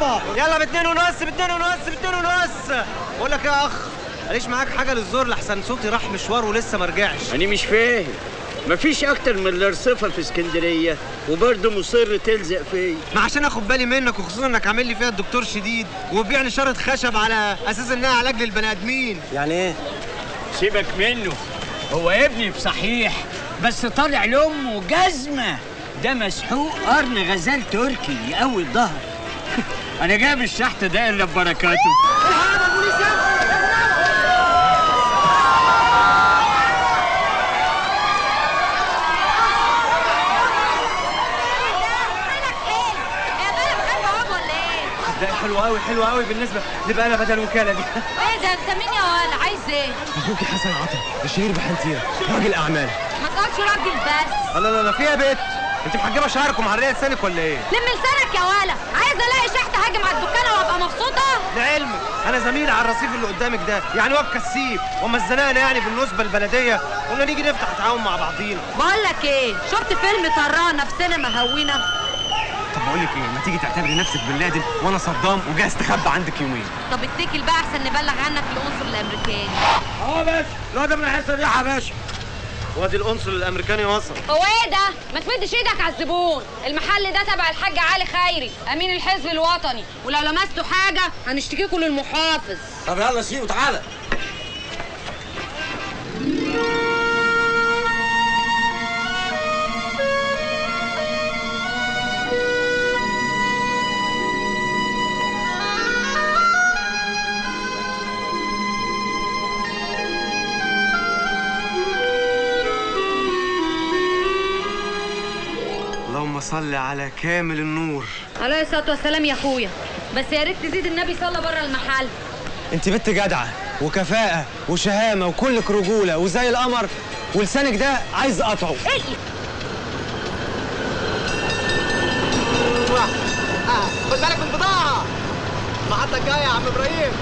يابا يلا باتنين ونص باتنين ونص باتنين ونص بقول لك يا اخ ماليش معاك حاجه للزور لحسن صوتي راح مشوار ولسه ما رجعش أنا مش فاهم مفيش أكتر من الرصيفة في اسكندرية وبرضه مصر تلزق فيا ما عشان اخد بالي منك وخصوصا انك عامل لي فيها الدكتور شديد وبيع لي شاره خشب على اساس انها علاج للبني ادمين يعني ايه سيبك منه هو ابني بصحيح بس طالع لأمه جزمة ده مسحوق قرن غزال تركي يقوي الظهر أنا جايب الشحت ده إلا ببركاته ده حلو قوي حلو قوي بالنسبه نبقى انا بدل الوكاله دي ايه ده انت مين يا ولا عايز ايه؟ اخوك حسن عطا الشهير بحنتيره راجل اعمال ما تقولش راجل بس لا لا لا في يا بيت انت محجبه شعرك ومعريه لسانك ولا ايه لم لسانك يا ولا عايز الاقي شحت هاجم على الدكانه وابقى مبسوطه لعلمك انا زميل على الرصيف اللي قدامك ده يعني واد كسيب وما اتزنقنا يعني بالنسبه البلديه قلنا نيجي نفتح تعاون مع بعضينا بقول لك ايه شفت فيلم طرانا في سينما هوينا طب بقول لك ايه ما تيجي تعتبري نفسك بن لادن وانا صدام وجاي استخبى عندك يومين طب اتكل بقى احسن نبلغ عنك العنصر الامريكاني اه باشا لا ده من الحصه دي يا باشا وادي القنصل الامريكاني وصل هو ايه ده؟ ما تمدش ايدك على الزبون، المحل ده تبع الحاج علي خيري، امين الحزب الوطني، ولو لمستوا حاجه هنشتكيكوا للمحافظ. طب يلا سيب وتعالى اللهم صل على كامل النور عليه الصلاه والسلام يا اخويا بس يا ريت تزيد النبي صلى بره المحل انت بنت جدعه وكفاءه وشهامه وكلك رجوله وزي القمر ولسانك ده عايز اقطعه ايه خد بالك من البضاعه المحطه الجايه يا عم ابراهيم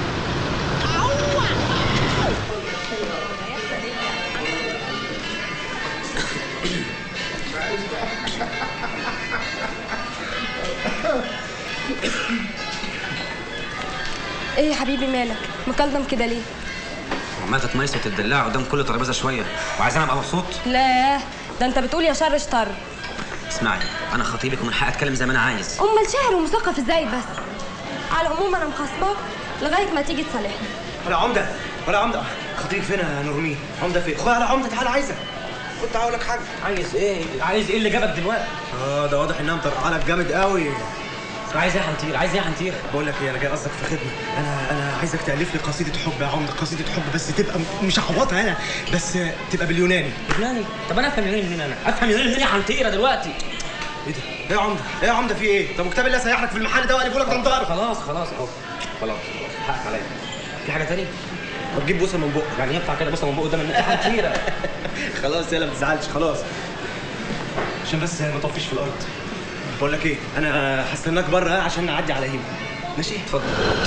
ايه يا حبيبي مالك مكلضم كده ليه عمال تتميس وتدلع قدام كل ترابيزه شويه وعايزين ابقى مبسوط لا ده انت بتقول يا شر شطر اسمعي انا خطيبك ومن حقي اتكلم زي ما انا عايز امال شاعر ومثقف ازاي بس على العموم انا مخصباك لغايه ما تيجي تصالحني ولا عمده ولا عمده خطيب فين يا نورمين عمده فين خد على عمده تعالى عايزك كنت هقول لك حاجه عايز ايه عايز ايه اللي جابك دلوقتي اه ده واضح انها مطرقعه لك جامد قوي عايز ايه يا حنطير عايز ايه يا حنطير بقول لك ايه انا جاي قصدك في خدمه انا انا عايزك تالف لي قصيده حب يا عمده قصيده حب بس تبقى م- مش هعوضها انا بس تبقى باليوناني لبناني طب انا افهم يوناني منين انا افهم يوناني منين يا حنطيره دلوقتي ايه ده ايه يا عمده ايه يا عمده في ايه طب وكتاب الله سيح لك في المحل ده وقال لك ده خلاص خلاص اهو خلاص حقك عليا في حاجه تاني طب جيب بوسه من بقك يعني ينفع كده بص من بقه قدام الناس يا حنطيره خلاص يلا ما تزعلش خلاص عشان بس ما تطفيش في الارض بقول لك ايه انا هستناك بره عشان نعدي على هيما ماشي اتفضل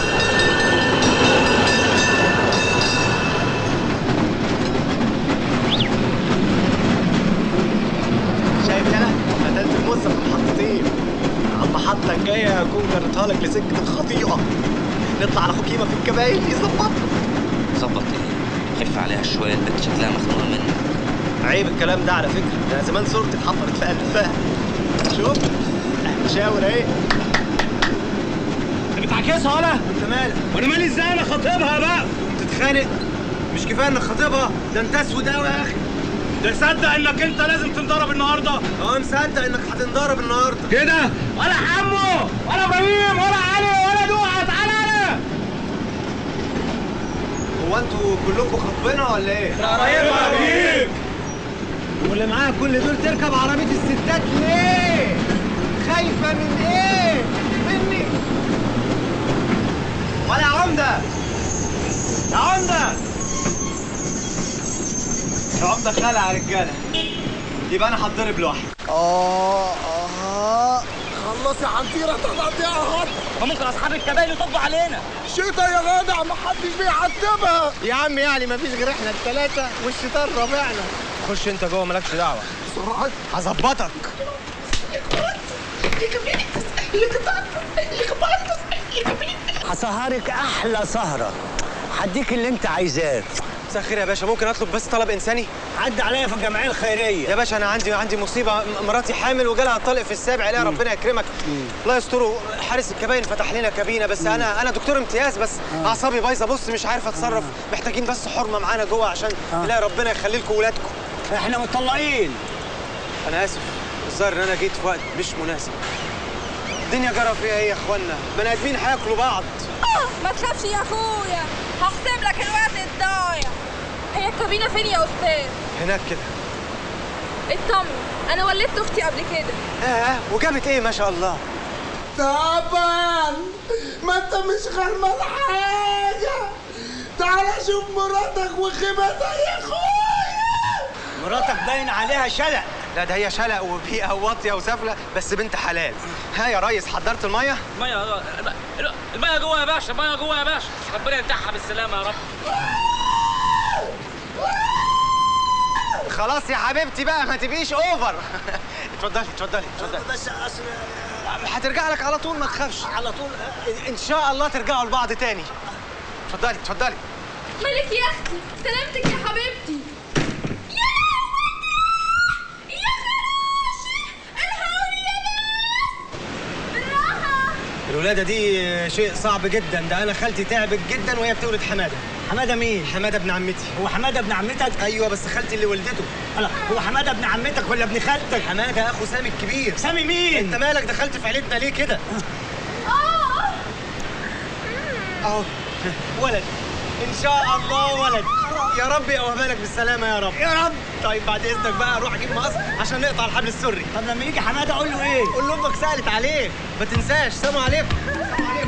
شايف يلا قتلت الموزه في محطتين على المحطه الجايه هكون جريتها لك لسكه الخطيئه نطلع على اخوك هيما في الكباين يظبطنا ظبط ايه خف عليها شويه البنت شكلها مخنوقه منك عيب الكلام ده على فكره ده زمان صورتي اتحفرت في قلبها شوف شاور اهي انت بتعكسها ولا؟ انت مالك وانا مالي ازاي انا خاطبها بقى؟ تتخانق مش كفايه انك خطيبها ده انت اسود قوي يا اخي تصدق انك انت لازم تنضرب النهارده؟ اه مصدق انك هتنضرب النهارده كده ولا حمو ولا ابراهيم ولا علي ولا دوحه تعالى انا هو انتوا كلكم خطبنا ولا ايه؟ ابراهيم واللي معاها كل دول تركب عربيه الستات ليه؟ خايفه من ايه؟ مني ولا يا عمده يا عمده يا عمده خلع يا رجاله يبقى انا هتضرب لوحدي اه اه خلص يا حنطيرة تقطيعها وممكن اصحاب الكبائن يطبوا علينا شتا يا جدع محدش بيعتبها يا عم يعني مفيش غير احنا الثلاثه والشيطان رابعنا خش انت جوه مالكش دعوه بسرعة هظبطك هسهرك احلى سهره هديك اللي انت عايزاه مساء الخير يا باشا ممكن اطلب بس طلب انساني عدى عليا في الجمعيه الخيريه يا باشا انا عندي عندي مصيبه م- مراتي حامل وجالها الطلق في السابع لا ربنا يكرمك الله يستره حارس الكباين فتح لنا كابينه بس انا انا دكتور امتياز بس اعصابي بايظه بص مش عارف اتصرف محتاجين بس حرمه معانا جوه عشان لا ربنا يخلي لكم ولادكم احنا مطلقين انا اسف الظاهر ان انا جيت في وقت مش مناسب الدنيا جرى فيها ايه يا اخوانا بني ادمين هياكلوا بعض ما تخافش يا اخويا هحسب لك الوقت الضايع هي الكابينه فين يا استاذ هناك كده اطمن انا ولدت اختي قبل كده اه وجابت ايه ما شاء الله طبعا ما انت مش غرمان حاجة تعال شوف مراتك وخيبتها يا اخويا مراتك باين عليها شلق لا ده هي شلق وبيئه واطيه وسافله بس بنت حلال ها يا ريس حضرت الميه الميه الميه جوه يا باشا الميه جوه يا باشا ربنا يفتحها بالسلامه يا رب خلاص يا حبيبتي بقى ما تبقيش اوفر اتفضلي اتفضلي اتفضلي بس اصل هترجع لك على طول ما تخافش على طول ان شاء الله ترجعوا لبعض تاني اتفضلي اتفضلي مالك يا اختي سلامتك يا حبيبتي يا ودي يا خراشي الحقوني يا ناس بالراحه الولاده دي شيء صعب جدا ده انا خالتي تعبت جدا وهي بتولد حماده حماده مين حماده ابن عمتي هو حماده ابن عمتك ايوه بس خالتي اللي ولدته لا هو حماده ابن عمتك ولا ابن خالتك حماده اخو سامي الكبير سامي انت مين مالك دخلت في عيلتنا ليه كده اهو ولد ان شاء الله ولد يا رب يقومها لك بالسلامه يا رب يا رب طيب بعد اذنك بقى اروح اجيب مقص عشان نقطع الحبل السري طب لما يجي حماده اقول له ايه قول لامك سالت عليك ما تنساش سلام عليكم سلام عليكم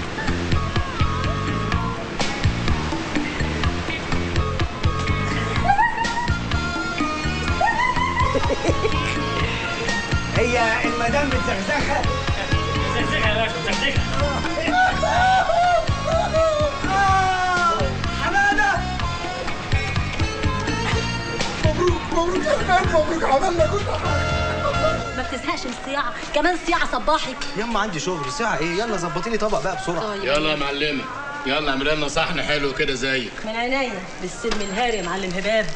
هي المدام متزغزغه زقزقها يا باشا زقزقها حماده مبروك مبروك يا خال مبروك عملنا كل حاجة ما بتزهقش من الصياعه كمان صياعه صباحي يما عندي شغل ساعة ايه يلا ظبطي لي طبق بقى بسرعة يلا يا معلمة يلا اعمل لنا صحن حلو كده زيك من عينيا بالسلم الهاري يا معلم هباب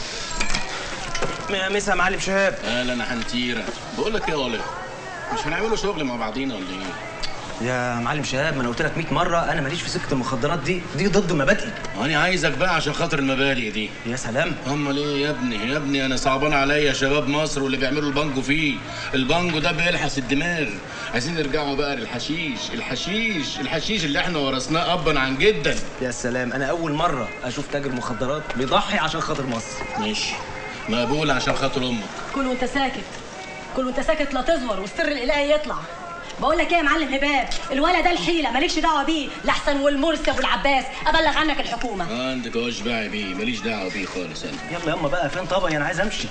مسا يا معلم شهاب اهلا انا حنتيرة بقول لك ايه يا ولد مش هنعملوا شغل مع بعضينا ولا ايه؟ يا معلم شهاب ما انا قلت لك 100 مره انا ماليش في سكه المخدرات دي دي ضد مبادئي انا عايزك بقى عشان خاطر المبادئ دي يا سلام امال ايه يا ابني يا ابني انا صعبان عليا شباب مصر واللي بيعملوا البانجو فيه البانجو ده بيلحس الدماغ عايزين نرجعوا بقى للحشيش الحشيش الحشيش اللي احنا ورثناه ابا عن جدا يا سلام انا اول مره اشوف تاجر مخدرات بيضحي عشان خاطر مصر ماشي مقبول عشان خاطر امك كل وانت ساكت كل وانت ساكت لا تزور والسر الالهي يطلع بقول لك ايه يا معلم هباب الولد ده الحيله مالكش دعوه بيه لاحسن والمرسي ابو العباس ابلغ عنك الحكومه عندك اهو اشبعي بيه ماليش دعوه بيه خالص انا يلا يلا بقى فين طبعا انا عايز امشي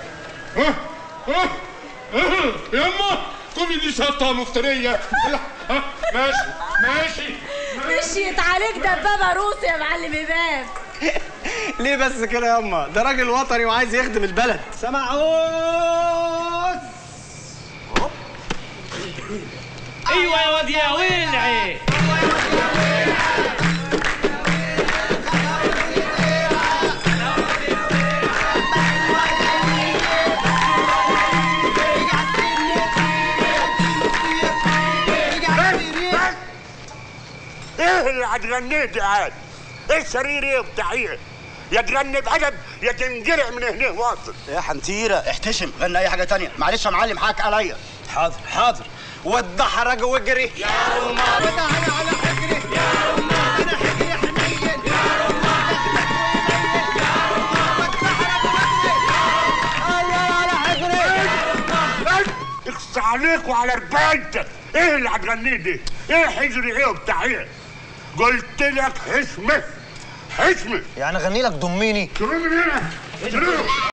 يما كل دي شطه مفتريه ماشي ماشي مشيت عليك دبابه روسي يا معلم هباب ليه بس كده ياما ده راجل وطني وعايز يخدم البلد سمعوز ايوه يا واد يا ولعي ايه اللي هتغنيه ده عاد؟ ايه السرير ايه بتاع ايه؟ يا تغني بأدب يا تنجرع من هنا واصل يا حنتيرة احتشم غنى اي حاجة تانية معلش يا معلم حقك عليا حاضر حاضر والدحرج واجري يا اخص عليك وعلى ربايتك ايه اللي هتغنيه ده؟ ايه حجري ايه بتاع ايه؟ قلت لك حشمه حشمه يعني اغني لك ضميني شنو من هنا؟ شنو؟